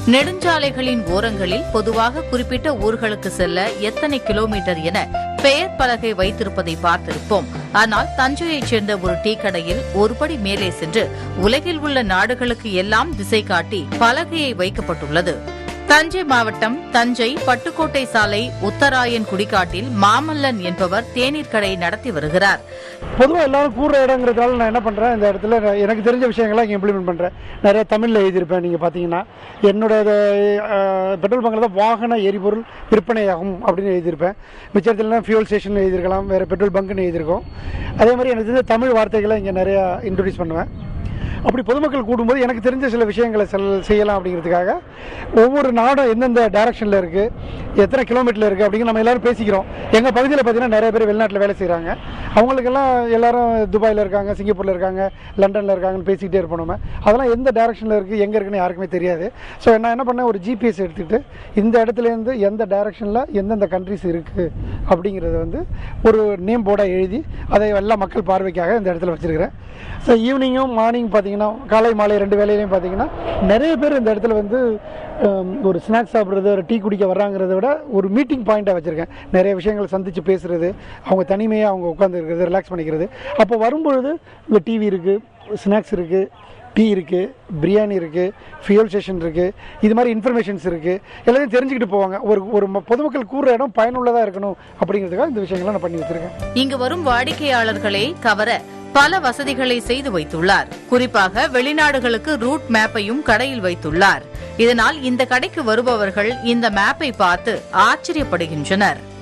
நெடுஞ்சாலைகளின் ஓரங்களில் பொதுவாக குறிப்பிட்ட ஊர்களுக்கு செல்ல எத்தனை கிலோமீட்டர் என பெயர் பலகை வைத்திருப்பதை பார்த்திருப்போம் ஆனால் தஞ்சையைச் சேர்ந்த ஒரு டீ கடையில் ஒருபடி மேலே சென்று உலகில் உள்ள நாடுகளுக்கு எல்லாம் திசை காட்டி பலகையை வைக்கப்பட்டுள்ளது தஞ்சை மாவட்டம் தஞ்சை பட்டுக்கோட்டை சாலை உத்தராயன் குடிக்காட்டில் மாமல்லன் என்பவர் தேநீர் கடை நடத்தி வருகிறார் பொதுவாக எல்லாரும் கூடுற இடங்கிறதால நான் என்ன பண்ணுறேன் இந்த இடத்துல நான் எனக்கு தெரிஞ்ச விஷயங்களை இங்கே இம்ப்ளிமெண்ட் பண்ணுறேன் நிறைய தமிழில் எழுதியிருப்பேன் நீங்கள் பார்த்தீங்கன்னா என்னோட அஹ், பெட்ரோல் பங்கில் தான் வாகன எரிபொருள் விற்பனையாகும் அப்படின்னு எழுதியிருப்பேன் மிச்சத்துலலாம் ஃபியூல் ஸ்டேஷன் எழுதியிருக்கலாம் வேறு பெட்ரோல் பங்க்குன்னு எழுதியிருக்கோம் அதே மாதிரி எனக்கு தெரிஞ்ச தமிழ் வார்த்தைகளை இங்கே நிறையா இன்ட்ரடியூஸ் பண்ணுவேன் அப்படி பொதுமக்கள் கூடும்போது எனக்கு தெரிஞ்ச சில விஷயங்களை செல் செய்யலாம் அப்படிங்கிறதுக்காக ஒவ்வொரு நாடும் எந்தெந்த டைரக்ஷனில் இருக்குது எத்தனை கிலோமீட்டரில் இருக்குது அப்படிங்கிற நம்ம எல்லாரும் பேசிக்கிறோம் எங்கள் பகுதியில் பார்த்தீங்கன்னா நிறைய பேர் வெளிநாட்டில் வேலை செய்கிறாங்க அவங்களுக்கெல்லாம் எல்லாரும் துபாயில் இருக்காங்க சிங்கப்பூரில் இருக்காங்க லண்டனில் இருக்காங்கன்னு பேசிக்கிட்டே இருப்போம் நம்ம அதெல்லாம் எந்த டைரக்ஷனில் இருக்குது எங்கே இருக்குன்னு யாருக்குமே தெரியாது ஸோ நான் என்ன பண்ணேன் ஒரு ஜிபிஎஸ் எடுத்துக்கிட்டு இந்த இடத்துலேருந்து எந்த டைரக்ஷனில் எந்தெந்த கண்ட்ரிஸ் இருக்குது அப்படிங்கிறத வந்து ஒரு நேம் போர்டாக எழுதி அதை எல்லா மக்கள் பார்வைக்காக இந்த இடத்துல வச்சுருக்கிறேன் ஸோ ஈவினிங்கும் மார்னிங் பார்த்தீங்கன்னா காலை மாலை ரெண்டு வேலையிலையும் பார்த்தீங்கன்னா நிறைய பேர் இந்த இடத்துல வந்து ஹம், ஒரு ஸ்நாக்ஸ் சாப்பிட்றது ஒரு டீ குடிக்க வர்றாங்கிறத விட ஒரு மீட்டிங் பாயிண்ட்டாக வச்சுருக்கேன் நிறைய விஷயங்களை சந்தித்து பேசுகிறது அவங்க தனிமையாக அவங்க உட்காந்து இருக்கிறது ரிலாக்ஸ் பண்ணிக்கிறது அப்போ வரும்பொழுது இங்கே டிவி இருக்குது ஸ்நாக்ஸ் இருக்குது டீ இருக்குது பிரியாணி இருக்குது ஃபியூல் ஸ்டேஷன் இருக்குது இது மாதிரி இன்ஃபர்மேஷன்ஸ் இருக்குது எல்லாத்தையும் தெரிஞ்சுக்கிட்டு போவாங்க ஒரு ஒரு ம- பொதுமக்கள் கூடுற இடம் பயனுள்ளதாக இருக்கணும் அப்படிங்கிறதுக்காக இந்த விஷயங்களை நான் பண்ணி வச்சுருக்கேன் இங்கு வரும் வாடிக்கையாளர்களை கவர பல வசதிகளை செய்து வைத்துள்ளார் குறிப்பாக வெளிநாடுகளுக்கு ரூட் மேப்பையும் கடையில் வைத்துள்ளார் இதனால் இந்த கடைக்கு வருபவர்கள் இந்த மேப்பை பார்த்து ஆச்சரியப்படுகின்றனர்